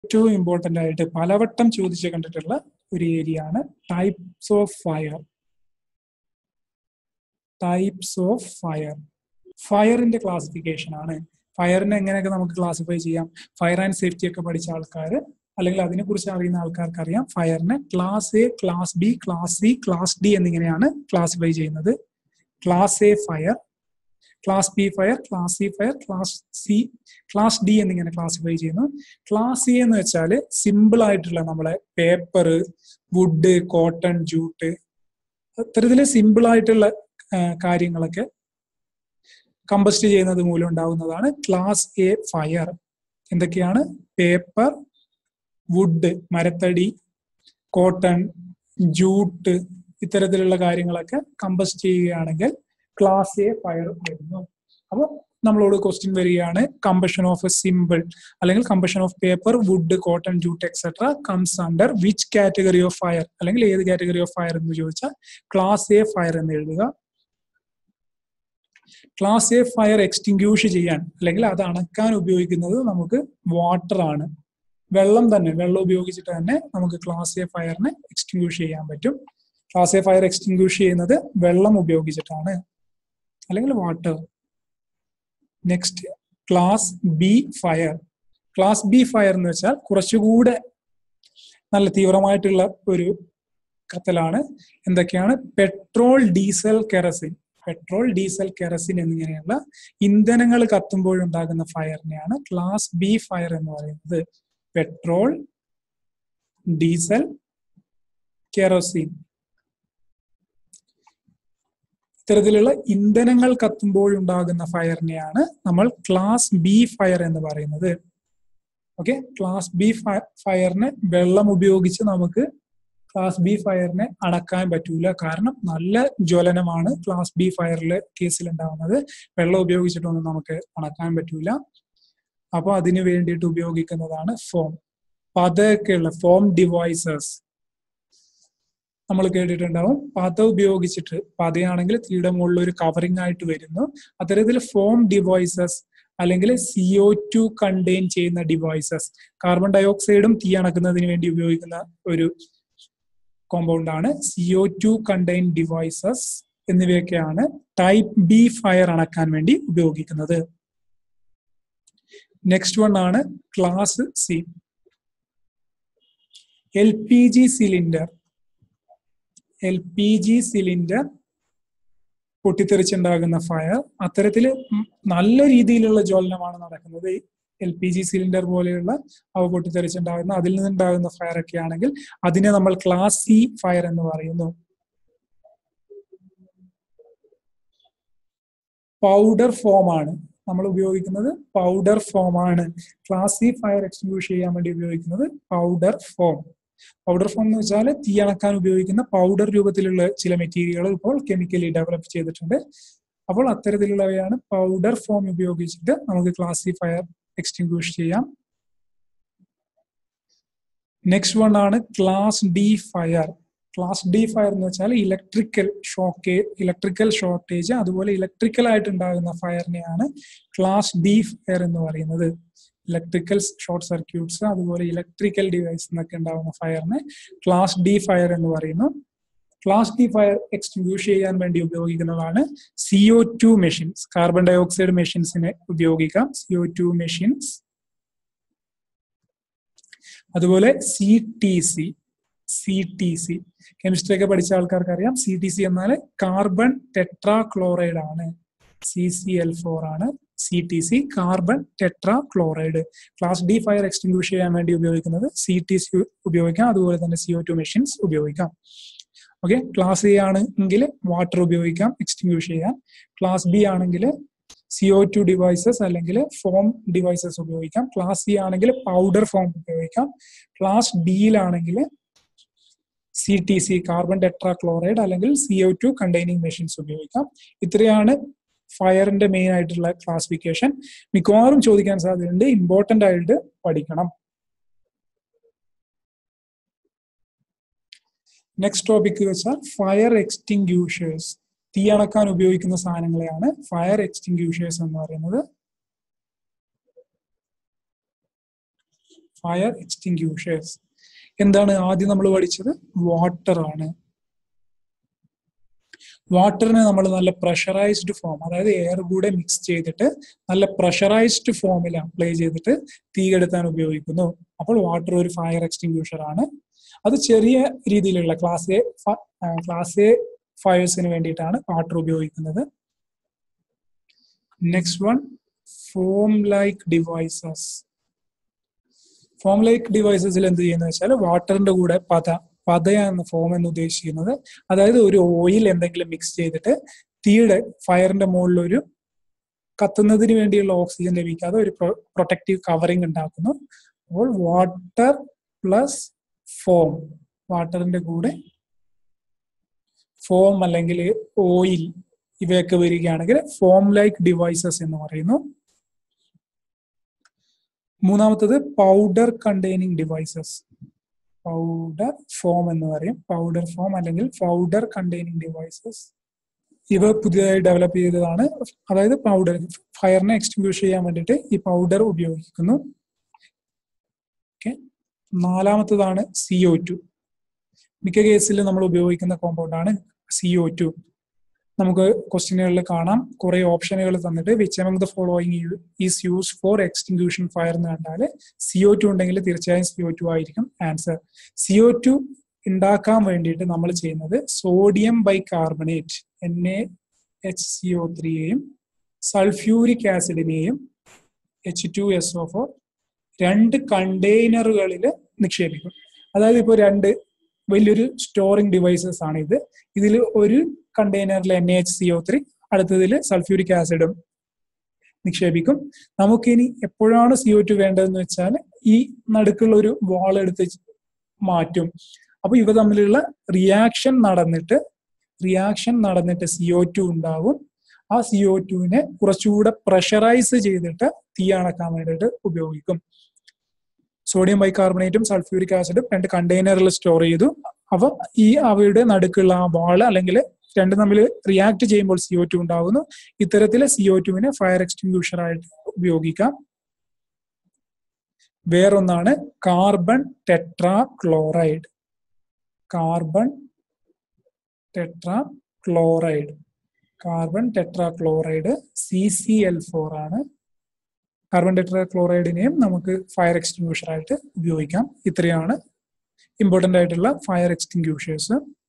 ഏറ്റവും ഇമ്പോർട്ടന്റ് ആയിട്ട് പലവട്ടം ചോദിച്ചു കണ്ടിട്ടുള്ള ഒരു ഏരിയ ആണ് types of fire types of fire ഫയറിന്റെ ക്ലാസിഫിക്കേഷൻ ആണ് ഫയറിനെ എങ്ങനെയൊക്കെ നമുക്ക് ക്ലാസിഫൈ ചെയ്യാം ഫയർ ആൻഡ് സേഫ്റ്റി ഒക്കെ പഠിച്ച ആൾക്കാർ അല്ലെങ്കിൽ അതിനെക്കുറിച്ച് അറിയുന്ന ആൾക്കാർക്ക് അറിയാം ഫയറിനെ class A class B class C class D എന്നിങ്ങനെയാണ് ക്ലാസിഫൈ ചെയ്യുന്നത് class A fire class B fire class C fire class C class D എന്നിങ്ങനെ ക്ലാസിഫൈ ചെയ്യുന്നു ക്ലാസ് എ എന്ന് വെച്ചാൽ സിമ്പിൾ ആയിട്ടുള്ള നമ്മളെ പേപ്പർ വുഡ് കോട്ടൺ ജൂട്ട് അത്തരത്തില് സിമ്പിൾ ആയിട്ടുള്ള കാര്യങ്ങളൊക്കെ കമ്പസ്റ്റ് ചെയ്യുന്നത് മൂലം ഉണ്ടാവുന്നതാണ് ക്ലാസ് എ ഫയർ എന്തൊക്കെയാണ് പേപ്പർ വുഡ് മരത്തടി കോട്ടൺ ജൂട്ട് ഇത്തരത്തിലുള്ള കാര്യങ്ങളൊക്കെ കമ്പസ്റ്റ് ചെയ്യുകയാണെങ്കിൽ ക്ലാസ് എ ഫയർ വരുന്നു അപ്പോൾ നമ്മളോട് ക്വസ്റ്റ്യൻ വരികയാണ് കമ്പഷൻ ഓഫ് എ സിമ്പിൾ അല്ലെങ്കിൽ combustion of paper wood cotton jute etcetera comes under which category of fire അല്ലെങ്കിൽ ഏത് കാറ്റഗറി ഓഫ് ഫയർ എന്ന് ചോദിച്ചാൽ ക്ലാസ് എ ഫയർ എന്ന് എഴുതുക ക്ലാസ് എ ഫയർ എക്സ്റ്റിങ്ക്യൂഷ് ചെയ്യാൻ അല്ലെങ്കിൽ അത് അണക്കാൻ ഉപയോഗിക്കുന്നത് നമുക്ക് വാട്ടർ ആണ് വെള്ളം തന്നെ വെള്ളം ഉപയോഗിച്ചിട്ട് തന്നെ നമുക്ക് ക്ലാസ് എ ഫയറിനെ എക്സ്റ്റിങ്ക്യൂഷ് ചെയ്യാൻ പറ്റും ക്ലാസ് എ ഫയർ എക്സ്റ്റിങ്ക്യൂഷ് ചെയ്യുന്നത് വെള്ളം ഉപയോഗിച്ചിട്ടാണ് അല്ലെങ്കിൽ water next class B fire class B fire എന്ന് വെച്ചാൽ കുറച്ചുകൂടെ നല്ല തീവ്രമായിട്ടുള്ള ഒരു കത്തലാണ് എന്തൊക്കെയാണ് petrol diesel kerosene petrol diesel kerosene എന്നിങ്ങനെയുള്ള ഇന്ധനങ്ങൾ കത്തുമ്പോഴുണ്ടാകുന്ന ഫയറിനെയാണ് ക്ലാസ് ബി ഫയർ എന്ന് പറയുന്നത് പെട്രോൾ ഡീസൽ കെറോസിൻ ഇത്തരത്തിലുള്ള ഇന്ധനങ്ങൾ കത്തുമ്പോഴുണ്ടാകുന്ന ഫയറിനെയാണ് നമ്മൾ ക്ലാസ് ബി ഫയർ എന്ന് പറയുന്നത് ഓക്കെ ക്ലാസ് ബി ഫയറിനെ വെള്ളം ഉപയോഗിച്ച് നമുക്ക് ക്ലാസ് ബി ഫയറിനെ അടക്കാൻ പറ്റൂല കാരണം നല്ല ജ്വലനമാണ് ക്ലാസ് ബി ഫയറിലെ കേസിൽ ഉണ്ടാവുന്നത് വെള്ളം ഉപയോഗിച്ചിട്ടൊന്നും നമുക്ക് അണക്കാൻ പറ്റൂല അപ്പോൾ അതിന് വേണ്ടിയിട്ട് ഉപയോഗിക്കുന്നതാണ് ഫോം പതയൊക്കെയുള്ള ഫോം ഡിവൈസസ് നമ്മൾ കേട്ടിട്ടുണ്ടാവും പത ഉപയോഗിച്ചിട്ട് പതയാണെങ്കിൽ തീയുടെ മുകളിൽ ഒരു കവറിംഗ് ആയിട്ട് വരുന്നു അത്തരത്തിൽ ഫോം ഡിവൈസസ് അല്ലെങ്കിൽ സിഒ ടു കണ്ടെയ്ൻ ചെയ്യുന്ന ഡിവൈസസ് കാർബൺ ഡയോക്സൈഡും തീ അണക്കുന്നതിന് വേണ്ടി ഉപയോഗിക്കുന്ന ഒരു കോമ്പൗണ്ട് ആണ് സിഒ ടു കണ്ടെയ്ൻ ഡിവൈസസ് എന്നിവയൊക്കെയാണ് ടൈപ്പ് ബി ഫയർ അണക്കാൻ വേണ്ടി ഉപയോഗിക്കുന്നത് നെക്സ്റ്റ് വൺ ആണ് class C L P G cylinder L P G cylinder പൊട്ടിത്തെറിച്ചുണ്ടാകുന്ന ഫയർ അത്തരത്തിൽ നല്ല രീതിയിലുള്ള ജ്വലനമാണ് നടക്കുന്നത് എൽ പി ജി സിലിണ്ടർ പോലെയുള്ള അവ പൊട്ടിത്തെറിച്ചുണ്ടാകുന്ന അതിൽ നിന്നുണ്ടാകുന്ന ഫയർ ഒക്കെ ആണെങ്കിൽ അതിനെ നമ്മൾ ക്ലാസ് സി ഫയർ എന്ന് പറയുന്നു പൗഡർ ഫോം ആണ് നമ്മൾ ഉപയോഗിക്കുന്നത് പൗഡർ ഫോം ആണ് ക്ലാസ് സി ഫയർ എക്സ്റ്റിങ്യൂഷ് ചെയ്യാൻ വേണ്ടി ഉപയോഗിക്കുന്നത് പൗഡർ ഫോം പൗഡർ ഫോം എന്ന് വെച്ചാൽ തീ അണക്കാൻ ഉപയോഗിക്കുന്ന പൗഡർ രൂപത്തിലുള്ള ചില മെറ്റീരിയലുകൾ ഇപ്പോൾ കെമിക്കലി ഡെവലപ്പ് ചെയ്തിട്ടുണ്ട് അപ്പോൾ അത്തരത്തിലുള്ളവയാണ് പൗഡർ ഫോം ഉപയോഗിച്ചിട്ട് നമുക്ക് ക്ലാസ് സി ഫയർ എക്സ്റ്റിങ്ക്യൂഷ് ചെയ്യാം നെക്സ്റ്റ് വൺ ആണ് class D fire class D fire എന്ന് വെച്ചാൽ ഇലക്ട്രിക്കൽ ഷോക്കേ ഇലക്ട്രിക്കൽ ഷോർട്ടേജ് അതുപോലെ ഇലക്ട്രിക്കൽ ആയിട്ട് ഉണ്ടാകുന്ന ഫയറിനെയാണ് ക്ലാസ് ഡി ഫയർ എന്ന് പറയുന്നത് ഇലക്ട്രിക്കൽ ഷോർട്ട് സർക്യൂട്ട്സ് അതുപോലെ ഇലക്ട്രിക്കൽ ഡിവൈസ് എന്നൊക്കെ ഉണ്ടാകുന്ന ഫയറിനെ ക്ലാസ് ഡി ഫയർ എന്ന് പറയുന്നു ക്ലാസ് ഡി ഫയർ എക്സ്റ്റിങ്ക്യൂഷ് ചെയ്യാൻ വേണ്ടി ഉപയോഗിക്കുന്നതാണ് CO two machines carbon dioxide മെഷീൻസിനെ ഉപയോഗിക്കാം സിഒ ടു മെഷീൻസ് അതുപോലെ C T C C T C chemistry ഒക്കെ പഠിച്ച ആൾക്കാർക്ക് അറിയാം സി ടി സി എന്നാൽ കാർബൺ ടെട്രാ ക്ലോറൈഡ് ആണ് സി സി എൽ ഫോർ ആണ് C T C carbon tetrachloride class D fire extinguish ചെയ്യാൻ വേണ്ടി ഉപയോഗിക്കുന്നത് സി ടി സി ഉപയോഗിക്കാം അതുപോലെ തന്നെ സിഒ ടു മെഷീൻസ് ഉപയോഗിക്കാം ഓക്കെ ക്ലാസ് എ ആണെങ്കിൽ വാട്ടർ ഉപയോഗിക്കാം എക്സ്റ്റിങ്ക്യൂഷ് ചെയ്യാൻ ക്ലാസ് ബി ആണെങ്കിൽ സിഒ ടു ഡിവൈസസ് അല്ലെങ്കിൽ ഫോം ഡിവൈസസ് ഉപയോഗിക്കാം ക്ലാസ് സി ആണെങ്കിൽ പൗഡർ ഫോം ഉപയോഗിക്കാം ക്ലാസ് ഡിയിലാണെങ്കിൽ C T C carbon tetrachloride അല്ലെങ്കിൽ സിഒ ടു കണ്ടെയ്നിങ് മെഷീൻസ് ഉപയോഗിക്കാം ഇത്രയാണ് ഫയറിന്റെ മെയിൻ ആയിട്ടുള്ള ക്ലാസിഫിക്കേഷൻ മിക്കവാറും ചോദിക്കാൻ സാധ്യതയുണ്ട് ഇമ്പോർട്ടന്റ് ആയിട്ട് പഠിക്കണം നെക്സ്റ്റ് ടോപ്പിക് വെച്ചാൽ ഫയർ എക്സ്റ്റിങ്ക്യൂഷേഴ്സ് തീ അണക്കാൻ ഉപയോഗിക്കുന്ന സാധനങ്ങളെയാണ് ഫയർ എക്സ്റ്റിങ്ക്യൂഷേഴ്സ് എന്ന് പറയുന്നത് ഫയർ എക്സ്റ്റിങ്ക്യൂഷേഴ്സ് എന്താണ് ആദ്യം നമ്മൾ പഠിച്ചത് വാട്ടർ ആണ് വാട്ടറിനെ നമ്മൾ നല്ല പ്രഷറൈസ്ഡ് ഫോം അതായത് എയർ കൂടെ മിക്സ് ചെയ്തിട്ട് നല്ല പ്രഷറൈസ്ഡ് ഫോമിൽ അപ്ലൈ ചെയ്തിട്ട് തീ കെടുത്താൻ ഉപയോഗിക്കുന്നു അപ്പോൾ വാട്ടർ ഒരു ഫയർ എക്സ്റ്റിങ്ക്യൂഷർ ആണ് അത് ചെറിയ രീതിയിലുള്ള ക്ലാസ് എ ക്ലാസ് എ ഫയേഴ്സിന് വേണ്ടിയിട്ടാണ് വാട്ടർ ഉപയോഗിക്കുന്നത് next one foam like devices foam like ഡിവൈസസിൽ എന്ത് ചെയ്യുന്നത് വെച്ചാൽ വാട്ടറിന്റെ കൂടെ പത പതയാണ് ഫോം എന്ന് ഉദ്ദേശിക്കുന്നത് അതായത് ഒരു ഓയിൽ എന്തെങ്കിലും മിക്സ് ചെയ്തിട്ട് തീയുടെ ഫയറിന്റെ മുകളിൽ ഒരു കത്തുന്നതിന് വേണ്ടിയുള്ള ഓക്സിജൻ ലഭിക്കാതെ ഒരു പ്രൊട്ടക്റ്റീവ് കവറിങ് ഉണ്ടാക്കുന്നു അപ്പോൾ വാട്ടർ പ്ലസ് ഫോം വാട്ടറിന്റെ കൂടെ ഫോം അല്ലെങ്കിൽ ഓയിൽ ഇവയൊക്കെ വരികയാണെങ്കിൽ ഫോം ലൈക്ക് ഡിവൈസസ് എന്ന് പറയുന്നു മൂന്നാമത്തത് powder containing devices powder foam എന്ന് പറയും പൗഡർ ഫോം അല്ലെങ്കിൽ പൗഡർ കണ്ടെയ്നിങ് ഡിവൈസസ് ഇവ പുതിയതായി ഡെവലപ്പ് ചെയ്തതാണ് അതായത് പൗഡർ ഫയറിനെ എക്സ്റ്റിങ്ക്യൂഷ് ചെയ്യാൻ വേണ്ടിയിട്ട് ഈ പൗഡർ ഉപയോഗിക്കുന്നു ഓക്കെ നാലാമത്തതാണ് സി ഒ ടു മിക്ക കേസിൽ നമ്മൾ ഉപയോഗിക്കുന്ന കോമ്പൗണ്ട് ആണ് സി ഒ ടു നമുക്ക് ക്വസ്റ്റ്യനുകളിൽ കാണാം കുറെ ഓപ്ഷനുകൾ തന്നിട്ട് which among the following is use for extinguishion fire എന്ന് കണ്ടാൽ സി ഒ ടു ഉണ്ടെങ്കിൽ തീർച്ചയായും സി ഒ ടു ആയിരിക്കും ആൻസർ സി ഒ ടു ഉണ്ടാക്കാൻ വേണ്ടിയിട്ട് നമ്മൾ ചെയ്യുന്നത് sodium bicarbonate N A H C O ത്രീയെയും സൾഫ്യൂരിക് ആസിഡിനെയും H two S O four രണ്ട് കണ്ടെയ്നറുകളിൽ നിക്ഷേപിക്കും അതായത് ഇപ്പോൾ രണ്ട് വലിയൊരു സ്റ്റോറിംഗ് ഡിവൈസസ് ആണ് ഇത് ഇതിൽ ഒരു കണ്ടെയ്നറിൽ N H C O three അടുത്തതിൽ സൾഫ്യൂരിക് ആസിഡും നിക്ഷേപിക്കും നമുക്കിനി എപ്പോഴാണ് സി ഒ ടു വേണ്ടതെന്ന് വെച്ചാൽ ഈ നടുക്കുള്ള ഒരു വാൾ എടുത്ത് മാറ്റും അപ്പൊ ഇവ തമ്മിലുള്ള റിയാക്ഷൻ നടന്നിട്ട് റിയാക്ഷൻ നടന്നിട്ട് സി ഒ ടു ഉണ്ടാവും ആ സി ഒ ടുവിനെ കുറച്ചുകൂടെ പ്രഷറൈസ് ചെയ്തിട്ട് തീ അണക്കാൻ വേണ്ടിയിട്ട് ഉപയോഗിക്കും സോഡിയം ബൈകാർബണേറ്റും സൾഫ്യൂരിക് ആസിഡും രണ്ട് കണ്ടെയ്നറിൽ സ്റ്റോർ ചെയ്തു അവ ഈ അവയുടെ നടുക്കുള്ള ആ വാള് അല്ലെങ്കിൽ രണ്ടും തമ്മിൽ റിയാക്ട് ചെയ്യുമ്പോൾ സി ഒ ടു ഉണ്ടാകുന്നു ഇത്തരത്തിലെ സി ഒ ടുവിനെ ഫയർ എക്സ്റ്റിങ്ക്യൂഷർ ആയിട്ട് ഉപയോഗിക്കാം വേറൊന്നാണ് carbon tetrachloride carbon tetrachloride carbon tetrachloride C C L four ആണ് കാർബൺ ടെട്രാ ക്ലോറൈഡിനെയും നമുക്ക് ഫയർ എക്സ്റ്റിങ്ക്യൂഷർ ആയിട്ട് ഉപയോഗിക്കാം ഇത്രയാണ് ഇമ്പോർട്ടൻ്റ് ആയിട്ടുള്ള ഫയർ എക്സ്റ്റിങ്ക്യൂഷേഴ്സ്